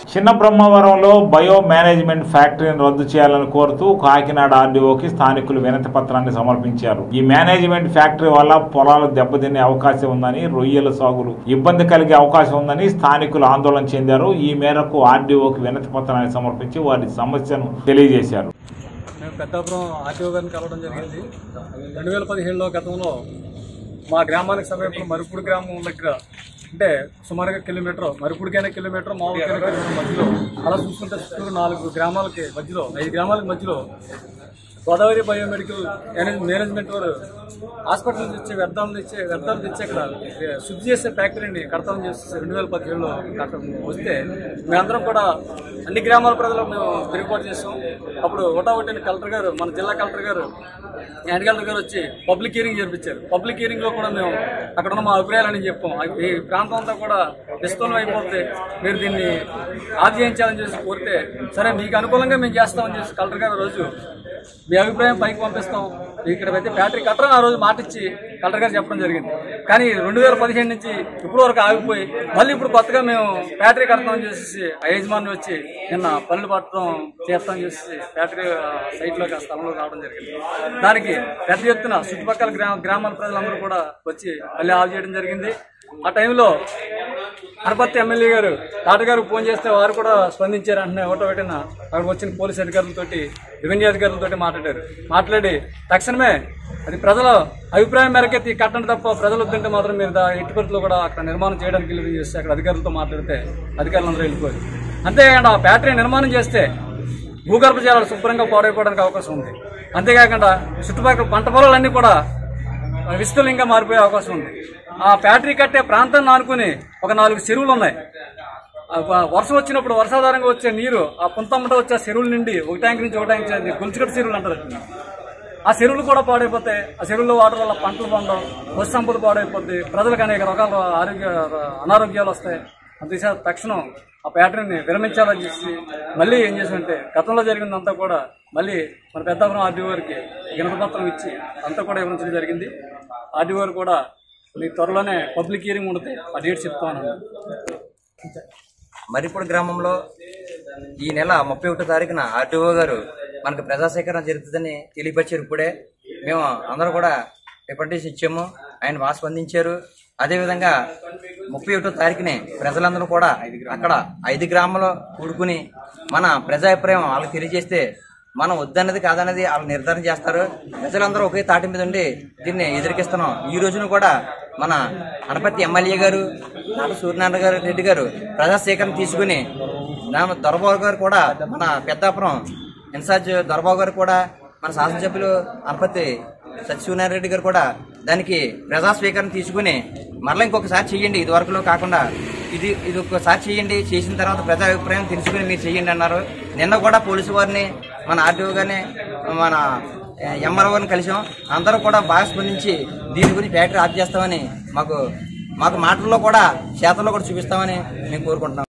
చిన్న బ్రహ్మవరంలో bio management ఫ్యాక్టరీని రద్దు చేయాలని కోరుతూ కాకినాడ ఆర్డీఓకి స్థానికులు వినతి పత్రాన్ని సమర్పించారు ఈ మేనేజ్మెంట్ ఫ్యాక్టరీ వల్ల పొలాలు దెబ్బతినే అవకాశం ఉందని రొయ్యల సాగులు ఇబ్బంది కలిగే అవకాశం ఉందని స్థానికులు ఆందోళన చెందారు ఈ మేరకు ఆర్డీఓకి వినతి పత్రాన్ని సమర్పించి వారి సమస్యను తెలియజేశారు మేము పెద్దాపురం ఆర్టీఓ గారిని కలవడం జరిగింది రెండు వేల పదిహేడులో గతంలో మా గ్రామానికి సమీపంలో మరుపుడు గ్రామం దగ్గర అంటే సుమారుగా కిలోమీటర్ మరుపుడికైనా కిలోమీటర్ మామూలుకైనా కిలోమీటర్ మధ్యలో అలా చూసుకుంటే చుట్టూరు నాలుగు గ్రామాలకి మధ్యలో ఐదు గ్రామాలకి మధ్యలో గోదావరి బయోమెడికల్ మేనేజ్- మేనేజ్మెంట్ వారు హాస్పిటల్ నుంచి ఇచ్చే వ్యర్థాలను ఇచ్చే వ్యర్థాలు తెచ్చి అక్కడ ఏ, శుద్ధి చేసే ఫ్యాక్టరీని కడతామని చేసి రెండు వేల పదిహేడులో కట్టడం వస్తే మేమందరం కూడా అన్ని గ్రామాల ప్రజలు మేము తిరుగుబాటు చేసాం అప్పుడు ఒకటొకటి కలెక్టర్ గారు మన జిల్లా కలెక్టర్ గారు యాడ్ కలెక్టర్ గారు వచ్చి పబ్లిక్ హియరింగ్ జరిపించారు పబ్లిక్ హియరింగ్ లో కూడా మేము అక్కడ ఉన్న మా అభిప్రాయాలని చెప్పాం ఈ ప్రాంతం అంతా కూడా నిస్తూలం అయిపోతే మీరు దీన్ని ఆది చేయించాలని చేసి కోరితే సరే మీకు అనుకూలంగా మేము చేస్తామని చేసి కలెక్టర్ గారు ఆ రోజు మీ అభిప్రాయం పైకి పంపిస్తాం ఇక్కడ అయితే ఫ్యాక్టరీ కట్టడం ఆ రోజు మాటిచ్చి కలెక్టర్ గారు చెప్పడం జరిగింది కానీ రెండు వేల పదిహేను నుంచి ఇప్పుడు వరకు ఆగిపోయి మళ్ళీ ఇప్పుడు కొత్తగా మేము ఫ్యాక్టరీ కడతామని చేసేసి ఆ యజమాని వచ్చి నిన్న పనులు పట్టడం చేస్తామని చేసి ఫ్యాక్టరీ ఆ, సైట్లోకి ఆ స్థలంలో రావడం జరిగింది దానికి పెద్ద ఎత్తున చుట్టుపక్కల గ్రామ గ్రామాల ప్రజలందరూ కూడా వచ్చి మళ్ళీ ఆఫ్ చేయడం జరిగింది ఆ టైంలో అనపర్తి ఎమ్మెల్యే గారు తాటగారు ఫోన్ చేస్తే వారు కూడా స్పందించారు అంటే ఒకటో ఒకటిన అక్కడికి వచ్చిన పోలీస్ అధికారులతోటి రెవెన్యూ అధికారులతోటి మాట్లాడారు మాట్లాడి తక్షణమే అది ప్రజల అభిప్రాయం మేరకే తీ- కట్టండి తప్ప ప్రజలు వద్దంటే మాత్రం మీరు దా- ఎట్టి పరిస్థితుల్లో కూడా అక్కడ నిర్మాణం చేయడానికి వెళ్ళి చేస్తే అక్కడ అధికారులతో మాట్లాడితే అధికారులందరూ వెళ్ళిపోయారు అంతేకాకుండా ఆ ఫ్యాక్టరీ నిర్మాణం చేస్తే భూగర్భ జలాలు శుభ్రంగా పాడైపోవడానికి అవకాశం ఉంది అంతేకాకుండా చుట్టుపక్కల పంట పొలాలన్నీ కూడా విస్తృతంగా మారిపోయే అవకాశం ఉంది ఆ ఫ్యాక్టరీ కట్టే ప్రాంతాన్ని ఆనుకుని ఒక నాలుగు చెరువులు ఉన్నాయి ఆ వ- వర్షం వచ్చినప్పుడు వర్షాధారంగా వచ్చే నీరు ఆ పుంతమ్మట వచ్చే ఆ చెరువుల నుండి ఒక ట్యాంక్ నుంచి ఒక ట్యాంక్ చేసి గొలుచుకట్టు చెరువులు అంటారు ఆ చెరువులు కూడా పాడైపోతాయి ఆ చెరువుల్లో వాటర్ వల్ల పంటలు పండవు పశు సంపద పాడైపోద్ది ప్రజలకు అనేక రకాల ఆరోగ్య అనారోగ్యాలు వస్తాయి అందుకే తక్షణం ఆ ప్యాటర్న్ని విరమించాలని చేసి మళ్ళీ ఏం చేసామంటే గతంలో జరిగిందంతా కూడా మళ్ళీ మన పెద్దాపురం ఆర్డీ వారికి పత్రం ఇచ్చి అంతా కూడా వివరించడం జరిగింది ఆర్డీ వారు కూడా మీకు త్వరలోనే పబ్లిక్ హియరింగ్ ఉంటుంది ఆ డేట్ చెప్తాను మరిపూడి గ్రామంలో ఈ నెల ముప్పై ఒకటో తారీఖున ఆర్టీఓ గారు మనకు ప్రజాసేకరణ జరుగుతుందని తెలియపరిచారు ఇప్పుడే మేము అందరూ కూడా రిప్రజెంటేషన్ ఇచ్చాము ఆయన బాగా స్పందించారు అదేవిధంగా ముప్పై ఒకటో తారీఖునే ప్రజలందరూ కూడా అక్కడ ఐదు గ్రామాల్లో కూడుకుని మన ప్రజాభిప్రాయం వాళ్ళకి తెలియజేస్తే మనం వద్దన్నది కాదన్నది వాళ్ళు నిర్ధారణ చేస్తారు ప్రజలందరూ ఒకే తాటి మీద ఉండి దీన్ని ఎదురికిస్తున్నాం ఈ రోజున కూడా మన అనపతి ఎమ్మెల్యే గారు నాట సూర్యనారాయణ గారు రెడ్డి గారు ప్రజా సేకరణ తీసుకుని నా దొరబాబు గారు కూడా మన పెద్దాపురం ఇన్ఛార్జ్ దొరబాబు గారు కూడా మన శాసనసభ్యులు అనపతి సత్యసూర్యనారాయణ రెడ్డి గారు కూడా దానికి ప్రజా స్వీకరణ తీసుకుని మరలా ఇంకొకసారి చెయ్యండి ఇది వరకులో కాకుండా ఇది ఇది ఒక్కసారి చేయండి చేసిన తర్వాత ప్రజా అభిప్రాయం తెలుసుకుని మీరు చేయండి అన్నారు నిన్న కూడా పోలీసు వారిని మన ఆర్టీఓ గారిని మన ఎంఆర్ఓని కలిసాం అందరూ కూడా బాగా స్పందించి దీని గురించి ఫ్యాక్టరీ ఆఫ్ చేస్తామని మాకు మాకు మాటల్లో కూడా చేతల్లో కూడా చూపిస్తామని మేము కోరుకుంటున్నాం